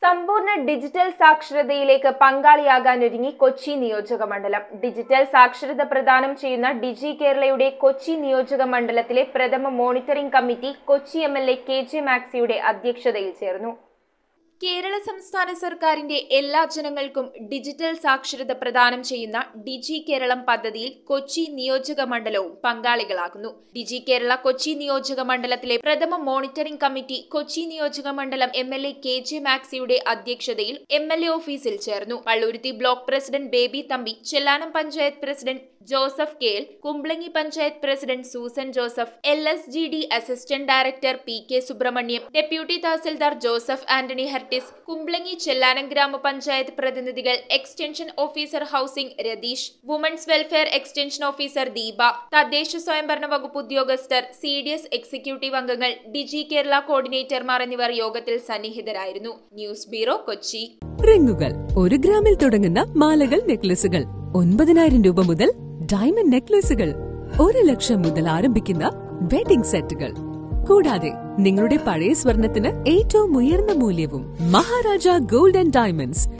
സമ്പൂർണ്ണ ഡിജിറ്റൽ സാക്ഷരതയിലേക്ക് പങ്കാളിയാകാനൊരുങ്ങി കൊച്ചി നിയോജക മണ്ഡലം ഡിജിറ്റൽ സാക്ഷരത പ്രദാനം ചെയ്യുന്ന ഡിജി കേരളയുടെ കൊച്ചി നിയോജക മണ്ഡലത്തിലെ പ്രഥമ monitoring committee Kochi M L A K J മാക്സിയുടെ അധ്യക്ഷതയിൽ ചേർന്നു കേരള സംസ്ഥാന സർക്കാരിന്റെ എല്ലാ ജനങ്ങൾക്കും ഡിജിറ്റൽ സാക്ഷരത പ്രദാനം ചെയ്യുന്ന ഡിജി കേരളം പദ്ധതിയിൽ കൊച്ചി നിയോജക മണ്ഡലവും പങ്കാളികളാകുന്നു ഡിജി കേരള കൊച്ചി നിയോജക മണ്ഡലത്തിലെ പ്രഥമ മോണിറ്ററിംഗ് കമ്മിറ്റി കൊച്ചി നിയോജക മണ്ഡലം M L A K J മാക്സിയുടെ അധ്യക്ഷതയിൽ എം എൽ എ ഓഫീസിൽ ചേർന്നു Palluruthy block president Baby Thampi Chellanam panchayat president Joseph K L Kumbalangi panchayat president Susan Joseph L S G D assistant director P K Subrahmanyam deputy tahsildar Joseph Antony ഹെർട്ടിസ് കുംബ്ലങ്ങി ചെല്ലാനം ഗ്രാമപഞ്ചായത്ത് പ്രതിനിധികൾ extension officer housing Rathish women's welfare extension officer Deepa തദ്ദേശ സ്വയംഭരണ വകുപ്പ് ഉദ്യോഗസ്ഥർ സി ഡി എസ് എക്സിക്യൂട്ടീവ് അംഗങ്ങൾ ഡിജി കേരള കോർഡിനേറ്റർമാർ എന്നിവർ യോഗത്തിൽ സന്നിഹിതരായിരുന്നു ന്യൂസ് ബ്യൂറോ കൊച്ചി റിങ്ങുകൾ ഒരു ഗ്രാമിൽ തുടങ്ങുന്ന മാലകൾ നെക്ലസുകൾ ഒൻപതിനായിരം രൂപ മുതൽ ഡയമണ്ട് നെക്ലസുകൾ ഒരു ലക്ഷം മുതൽ ആരംഭിക്കുന്ന വെഡിംഗ് സെറ്റുകൾ കൂടാതെ നിങ്ങളുടെ പഴയ സ്വർണത്തിന് ഏറ്റവും ഉയർന്ന മൂല്യവും മഹാരാജ ഗോൾഡ് ആൻഡ് ഡയമണ്ട്സ്